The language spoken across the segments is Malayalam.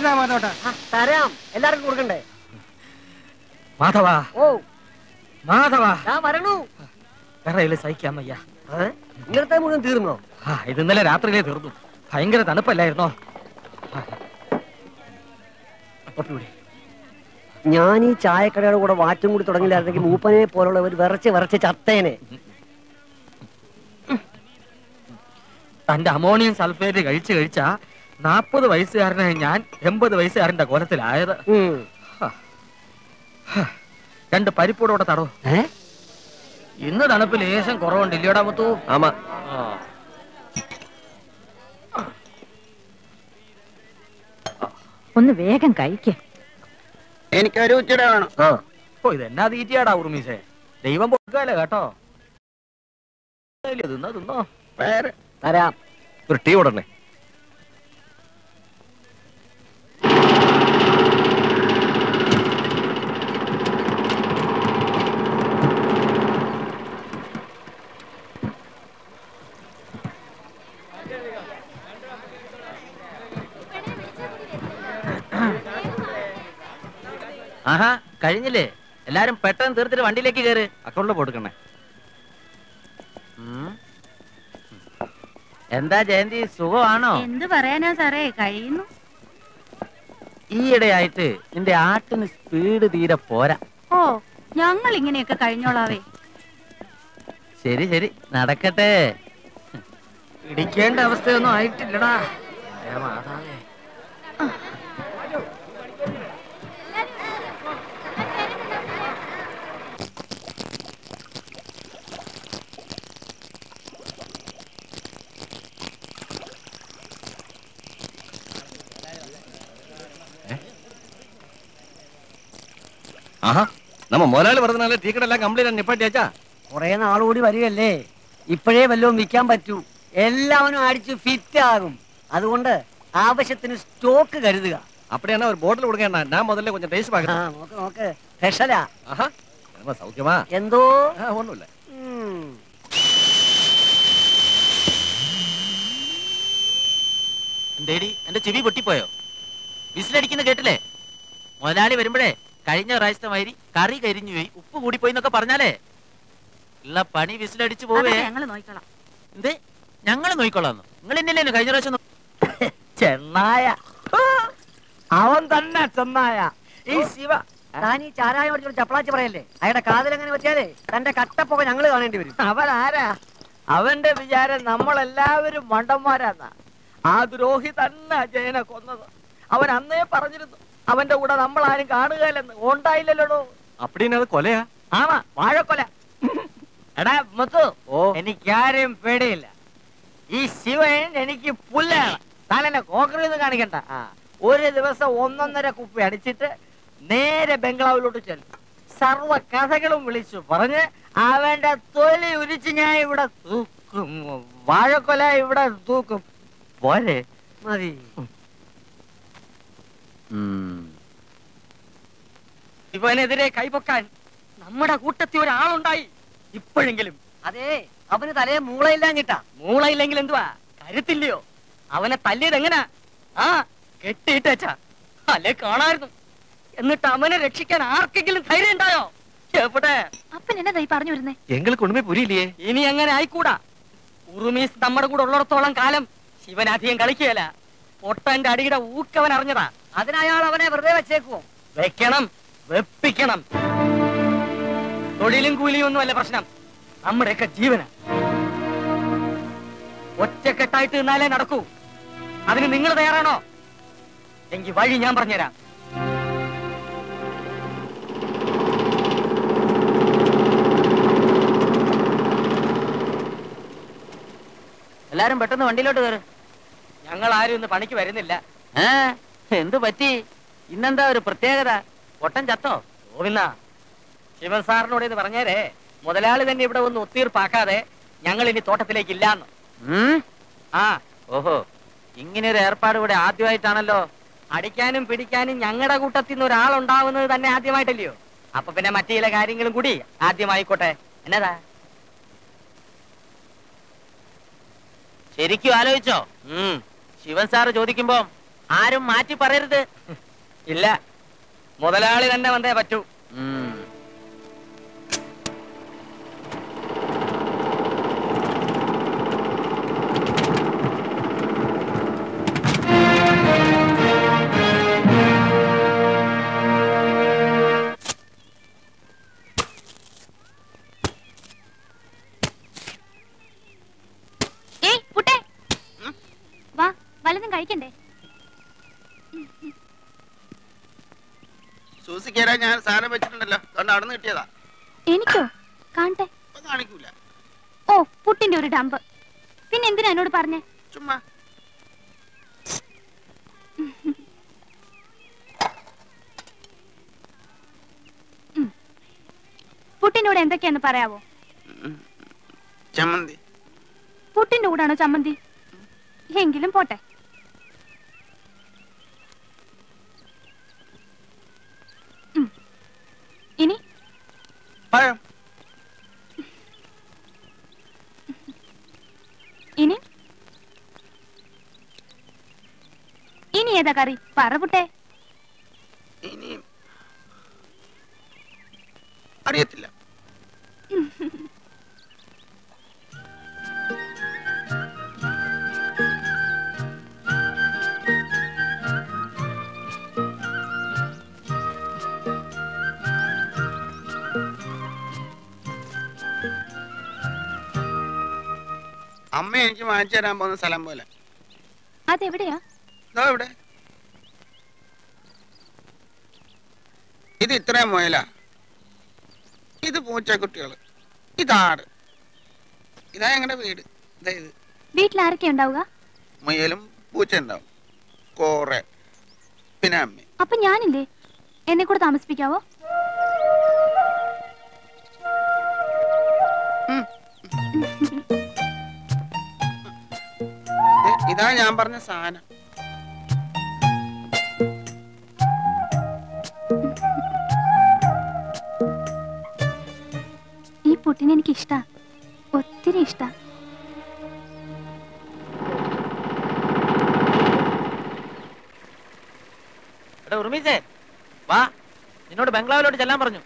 തരാ മാധവട്ടാ തരാം എല്ലാവർക്കും കൊടുക്കണ്ടേ മാധവ ഓ മാധവ ഞാൻ വരണു വേറെ സഹിക്കാൻ വയ്യ ഏ? ഇന്നലത്തെ മുഴുവൻ തീർന്നോ ആ, ഇത് ഇന്നലെ രാത്രിയിലേ തീർന്നു ഭയങ്കര തണുപ്പല്ലായിരുന്നോ ആ. ഒപ്പി വിളി. ഞാൻ ഈ ചായക്കടയുടെ കൂടെ വാറ്റും കൂടി തുടങ്ങില്ലായിരുന്നെങ്കിൽ മൂപ്പനെ പോലുള്ളവർ വിറച്ച് വിറച്ച് ചത്തേനെ തന്റെ അമോണിയം സൾഫേറ്റ് കഴിച്ച് കഴിച്ചാ നാപ്പത് വയസ്സുകാരനായ ഞാൻ എൺപത് വയസ്സുകാരന്റെ കോലത്തിലായത് ഉം. രണ്ട് പരിപ്പൂടെ തടോ ഏ? ഇന്ന് തണുപ്പ് ലേശം കുറവുണ്ട് ഇല്ലയോടാ മുത്തു ആമാ ഒന്ന് വേഗം കഴിക്കേ എനിക്കൊരു ഉച്ചട വേണം ആ ഓ ഇതെന്നാ തീറ്റിയാടാ ഉറുമീസേ ദൈവം പൊക്കാലേ കേട്ടോ ഇല്ല, തിന്നോ തിന്നോ പേര് തരാം ഒരു ടീ ഉടനെ ആഹാ കഴിഞ്ഞില്ലേ എല്ലാരും പെട്ടെന്ന് തീർത്തിട്ട് വണ്ടിയിലേക്ക് കയറ് അക്കൗണ്ടിൽ കൊടുക്കണേ ഉം. എന്താ ജയന്തി സുഖമാണോ എന്ത് പറയാനാ സാറേ കഴിയുന്നു ഈയിടെയായിട്ട് നിന്റെ ആട്ടിന് സ്പീഡ് തീരെ പോരാ ഓ ഞങ്ങൾ ഇങ്ങനെയൊക്കെ കഴിഞ്ഞോളാവേ ശരി ശരി നടക്കട്ടെ ഇടിക്കേണ്ട അവസ്ഥയൊന്നും ആയിട്ടില്ലടാ ഏ മാതാവേ. ആഹാ നമ്മ മുതലാളി പറഞ്ഞാലേ ടീക്കടെല്ലാം കംപ്ലീറ്റ് നിപ്പാട്ടിയാച്ചാ കുറെ നാളുകൂടി വരികയല്ലേ ഇപ്പോഴേ വല്ലതും വിൽക്കാൻ പറ്റൂ എല്ലാവരും അടിച്ച് ഫിറ്റ് ആകും അതുകൊണ്ട് ആവശ്യത്തിന് സ്റ്റോക്ക് കരുതുക அப்படியானா ஒரு போட்டில் கொடுங்க நான் முதல்ல கொஞ்சம் டேஸ்ட் ആ பார்க்கறேன் നോക്ക് നോക്ക് സ്പെഷ്യലാ ஆஹா நம்ம சௌக்கியமா എന്തോ ஆ, ஒண்ணும் இல்ல ഉം. എന്തേടി എന്റെ ചെവി പൊട്ടിപ്പോയോ വിസിലടിക്കുന്ന കേട്ടില്ലേ മുതലാളി വരുമ്പോഴേ കഴിഞ്ഞ പ്രാവശ്യത്തെ മാതിരി കറി കരിഞ്ഞു പോയി ഉപ്പ് കൂടിപ്പോയി എന്നൊക്കെ പറഞ്ഞാലേ ഉള്ള പണി വിസിലടിച്ചു പോവേ ഞങ്ങൾ നോക്കിക്കോളാം എന്ത് ഞങ്ങള് നോക്കിക്കൊള്ളാന്ന് നിങ്ങൾ ഇന്നല്ലേ കഴിഞ്ഞ പ്രാവശ്യം നോ- ചെന്നായ അവൻ തന്നെ ചെന്നായ ഈ ശിവ താൻ ഈ ചാരായം അടിച്ചൊരു ചപ്പളാച്ച് പറയല്ലേ അയാളുടെ കാതിലെങ്ങനെ പറ്റിയാലേ തന്റെ കട്ടപ്പൊക്കെ ഞങ്ങൾ കാണേണ്ടി വരും അവൻ ആരാ അവന്റെ വിചാരം നമ്മളെല്ലാവരും മണ്ടന്മാരാന്നാ ആ ദ്രോഹി തന്നെ ജയനെ കൊന്നത് അവൻ അന്നേ പറഞ്ഞിരുന്നു അവന്റെ കൂടെ നമ്മൾ ആരും കാണുകയില്ലെന്ന് ഉണ്ടായില്ലല്ലോടോ அப்படின்னு அது கொலையா ആമാ വാഴക്കൊല എടാ മുത്തു ഓ എനിക്കാരെയും പേടിയില്ല ഈ ശിവൻ എനിക്ക് പുല്ലാണ് താൻ എന്നെ കോക്കറിന്ന് കാണിക്കണ്ട ആ ഒരു ദിവസം ഒന്നൊന്നര കുപ്പി അടിച്ചിട്ട് നേരെ ബംഗ്ലാവിലോട്ട് ചെല്ലും സർവ കഥകളും വിളിച്ചു പറഞ്ഞ് അവന്റെ തൊലി ഉരിച്ച് ഞാൻ ഇവിടെ തൂക്കും വാഴക്കൊല ഇവിടെ തൂക്കും പോരെ മതി ഇവനെതിരെ കൈപൊക്കാൻ നമ്മുടെ കൂട്ടത്തിൽ ഒരാളുണ്ടായി ഇപ്പോഴെങ്കിലും അതെ അവന് തലയെ മൂളയില്ലാഞ്ഞിട്ടാ മൂളയില്ലെങ്കിൽ എന്തുവാ കരുത്തില്ലയോ അവനെ തല്ലിയത് എങ്ങനാ ആ കെട്ടിയിട്ടേച്ചാ അല്ലേ കാണായിരുന്നു എന്നിട്ട് അവനെ രക്ഷിക്കാൻ ആർക്കെങ്കിലും ധൈര്യം ഉണ്ടായോ എവിടെ അപ്പൻ എന്നതായി പറഞ്ഞു വരുന്നേ எங்களுக்கு ஒண்ணுமே புரியலையே ഇനി അങ്ങനെ ആയിക്കൂടാ ഉറുമീസ് നമ്മുടെ കൂടെ ഉള്ളിടത്തോളം കാലം ശിവൻ അധികം കളിക്കുകയല്ല പൊട്ടന്റെ അടിയുടെ ഊക്കവൻ അറിഞ്ഞതാ അതിനയാൾ അവനെ വെറുതെ വെച്ചേക്കുവോ വെക്കണം വെപ്പിക്കണം തൊഴിലും കൂലിയും ഒന്നും അല്ല പ്രശ്നം നമ്മുടെയൊക്കെ ജീവന ഒറ്റക്കെട്ടായിട്ട് നിന്നാലേ നടക്കൂ അതിന് നിങ്ങൾ തയ്യാറാണോ എങ്കിൽ വഴി ഞാൻ പറഞ്ഞുതരാം എല്ലാരും പെട്ടെന്ന് വണ്ടിയിലോട്ട് കയറ് ഞങ്ങൾ ആരും ഇന്ന് പണിക്ക് വരുന്നില്ല ഏ എന്ത് പറ്റി ഇന്നെന്താ ഒരു പ്രത്യേകത പൊട്ടൻ ചത്തോ ഗോവിന്ദ ശിവൻ സാറിനോട് ഇത് പറഞ്ഞേരേ മുതലാളി തന്നെ ഇവിടെ ഒന്ന് ഒത്തീർപ്പാക്കാതെ ഞങ്ങൾ ഇനി തോട്ടത്തിലേക്ക് ഇല്ലാന്ന് ഉം? ആ ഓഹോ ഇങ്ങനെ ഒരു ഏർപ്പാട് ഇവിടെ ആദ്യമായിട്ടാണല്ലോ അടിക്കാനും പിടിക്കാനും ഞങ്ങളുടെ കൂട്ടത്തിൽ നിന്ന് ഒരാളുണ്ടാവുന്നത് തന്നെ ആദ്യമായിട്ടല്ലയോ അപ്പൊ പിന്നെ മറ്റു ചില കാര്യങ്ങളും കൂടി ആദ്യമായിക്കോട്ടെ എന്നതാ ശരിക്കും ആലോചിച്ചോ ഉം ശിവൻ സാറ് ചോദിക്കുമ്പോ ആരും മാറ്റി പറയരുത് ഇല്ല മുതലാളി തന്നെ വന്നേ പറ്റൂ ഏയ് കുട്ടേ വാ വല്ലതും കഴിക്കണ്ടേ സൂസിക്കേരാ ഞാൻ സാധനം വെച്ചിട്ടുണ്ടല്ലോ അതുകൊണ്ട് അവിടെ നിന്ന് കിട്ടിയതാ എനിക്കോ കാണട്ടെ ഇപ്പൊ കാണിക്കൂല ഓ പുട്ടിന്റെ ഒരു ഡമ്പ് പിന്നെ എന്തിനാ എന്നോട് പറഞ്ഞേ ചുമ്മാ പുട്ടിന്റെ കൂടെ എന്തൊക്കെയാന്ന് പറയാവോ ചമ്മന്തി പുട്ടിന്റെ കൂടാണോ ചമ്മന്തി എങ്കിലും പോട്ടെ ഉം. ഇനി പഴം ഇനി ഇനി ഏതാ കറി പറ പുട്ടേ ഇനിയും അറിയത്തില്ല അമ്മ എനിക്ക് വാങ്ങിച്ചു തരാൻ പോകുന്ന സ്ഥലം പോലെ അതെവിടെയാ ഇതോ ഇവിടെ ഇത് ഇത്രയും മുയല ഇത് പൂച്ചക്കുട്ടികൾ ഇതാട് ഇതാ ഞങ്ങളുടെ വീട് ഇതാ ഇത് വീട്ടിൽ ആരൊക്കെയാ ഉണ്ടാവുക മുയലും പൂച്ച ഉണ്ടാവും കോറെ പിന്നെ അമ്മ അപ്പൊ ഞാനില്ലേ എന്നെ കൂടെ താമസിപ്പിക്കാവോ ഇതാ ഞാൻ പറഞ്ഞ സാധനം ഈ പുട്ടിന് എനിക്ക് ഇഷ്ടാ ഒത്തിരി ഇഷ്ടാ എടാ ഉർമീസേ വാ നിന്നോട് ബംഗ്ലാവിലോട്ട് ചെല്ലാൻ പറഞ്ഞു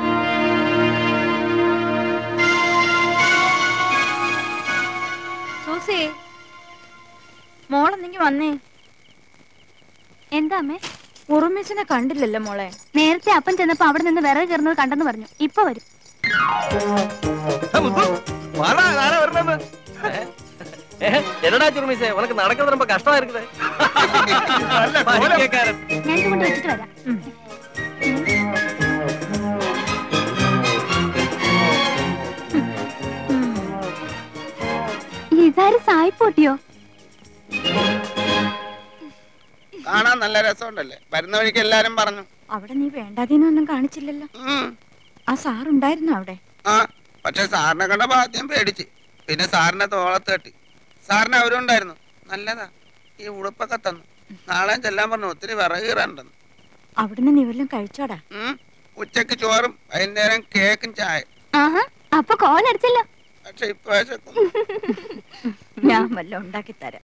സൂസി മോളെന്തെങ്കി വന്നേ എന്താ അമ്മേ ഉറുമിസിനെ കണ്ടില്ലല്ലോ മോളെ നേരത്തെ അപ്പൻ ചെന്നപ്പോ അവിടെ നിന്ന് വിറക് കയറുന്നത് കണ്ടെന്ന് പറഞ്ഞു ഇപ്പൊ വരും என்னடா சுருமிசே உனக்கு நடக்கிறது ரொம்ப கஷ்டமா இருக்குது பைத்தியக்காரன். ഞാൻ ഇത് കൊണ്ട് വെച്ചിട്ട് വരാം ഇതാരും സായിപ്പോട്ടിയോ കാണാൻ നല്ല രസമുണ്ടല്ലേ വരുന്ന വഴിക്ക് എല്ലാരും പറഞ്ഞു അവിടെ നീ വേണ്ടാതീനൊന്നും കാണിച്ചില്ലല്ലോ ഉം. ആ സാറുണ്ടായിരുന്നു അവിടെ ആ പക്ഷെ സാറിനെ കണ്ടപ്പോ ആദ്യം പേടിച്ച് പിന്നെ സാറിനെ തോളത്ത് തട്ടി സാറിന് അവരും ഉണ്ടായിരുന്നു നല്ലതാ ഈ ഉടുപ്പൊക്കെ തന്നു നാളെ ചെല്ലാൻ പറഞ്ഞു ഒത്തിരി വിറക് കീറാനുണ്ടെന്ന് അവിടുന്ന് നീ വല്ലതും കഴിച്ചോടാ ഉം. ഉച്ചക്ക് ചോറും വൈകുന്നേരം കേക്കും ചായ ആഹാ അപ്പൊ കോലടിച്ചല്ലോ പക്ഷെ ഇപ്പൊ വിശക്കുന്നു. ഞാൻ വല്ലതും ഉണ്ടാക്കി തരാം